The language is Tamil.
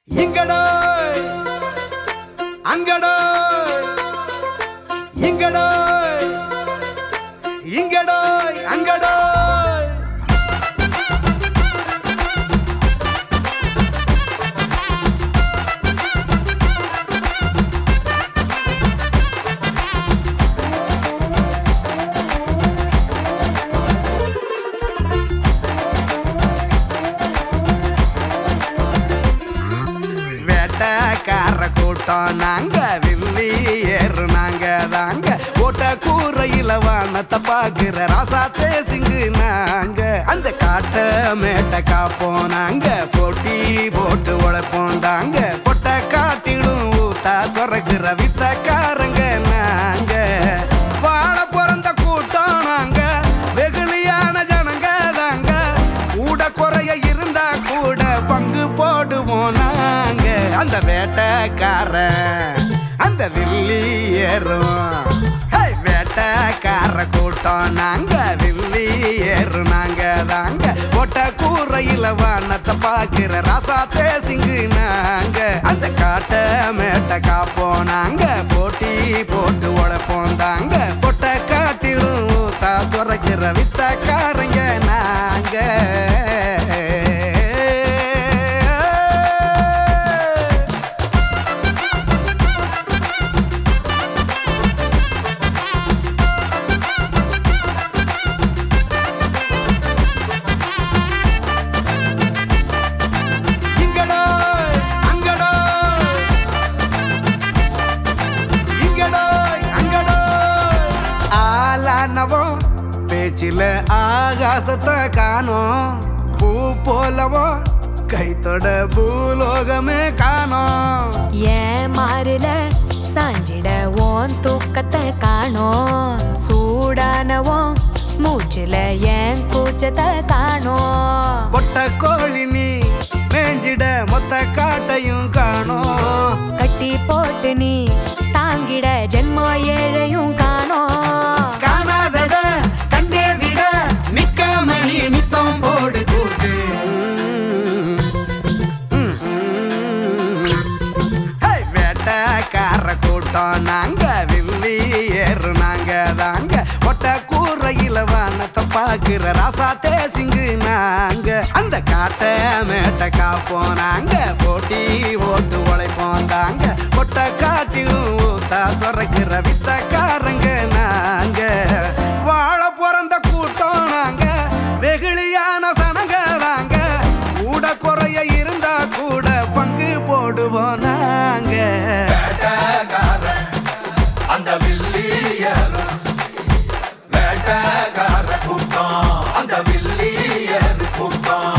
இங்கடோ அங்கடோ இங்கடோ இங்கடோ அங்கடோ வேட்டக்கார கூட்டம் நாங்க வில்லி ஏறு நாங்க தாங்க ஓட்ட கூரையில வானத்தை பாக்குற ராசாத்தே சிங்கு நாங்க அந்த காட்ட மேட்ட காப்போம் நாங்க போட்டி போட்டு உழைப்போம் தாங்க பொட்ட காட்டிடும் ஊத்தா சொரக்குற வித்தக்காரங்க நாங்க வாழ பிறந்த கூட்டம் நாங்க வெகுளியான ஜனங்க தாங்க கூட குறைய இருந்தா கூட பங்கு போடுவோம் நாங்க அந்த வேட்டக்காரன் அந்த வில்லி ஏறும் ஹே, வேட்டக்கார கூட்டம் நாங்க வில்லி ஏறு நாங்க தாங்க ஒட்ட கூரையில வானத்தை பாக்குற ராசா தேசிங்கு நாங்க அந்த காட்ட மேட்ட காப்போம் நாங்க போட்டி போட்டு உழைப்போம் தாங்க பொட்ட காட்டிடும் ஊத்தா சுரைக்கிற வித்தக்காரங்க நாங்க இங்கடோ அங்கடோ இங்கடோ அங்கடோ ஆளானவோ பேச்சில ஆகாசத்தை காணோம் பூ போலவோ கைத்தொட பூலோகமே காணோம் ஏன் மாறுல சாஞ்சிட ஓன் தூக்கத்தை காணோம் சூடானவோம் மூச்சுல ஏன் கூச்சத்தை காணோம் பொட்ட கோழி நீ மேஞ்சிட மொத்த காட்டையும் காணோம் கட்டி போட்டு நீ தாங்கிட ஜென்மோ ஏழையும் காணோம் காணாதத கண்டே விட நிக்காம நீ நித்தம் போடு கூத்து ஹே, வேட்டக்கார கூட்டம் நாங்க வில்லி ஏறு நாங்க தாங்க ஒட்ட கூரையில வானத்தை பாக்குற ராசா தேசிங்கு நாங்க அந்த காட்ட மேட்ட காப்போம் நாங்க போட்டி ஓட்டு உழைப்போம் தாங்க ஒட்ட காட்டிலும் ஊத்தா சொரக்கிற வித்தக்காரங்க நாங்க வாழ பிறந்த கூட்டம் நாங்க வெகுளியான சனங்க தாங்க கூட குறைய இருந்தா கூட பங்கு போடுவோம் நாங்க வேட்டக்காரன் அந்த வில்லியர் வேட்டக்கார கூட்டம் அந்த வில்லியர் கூட்டம்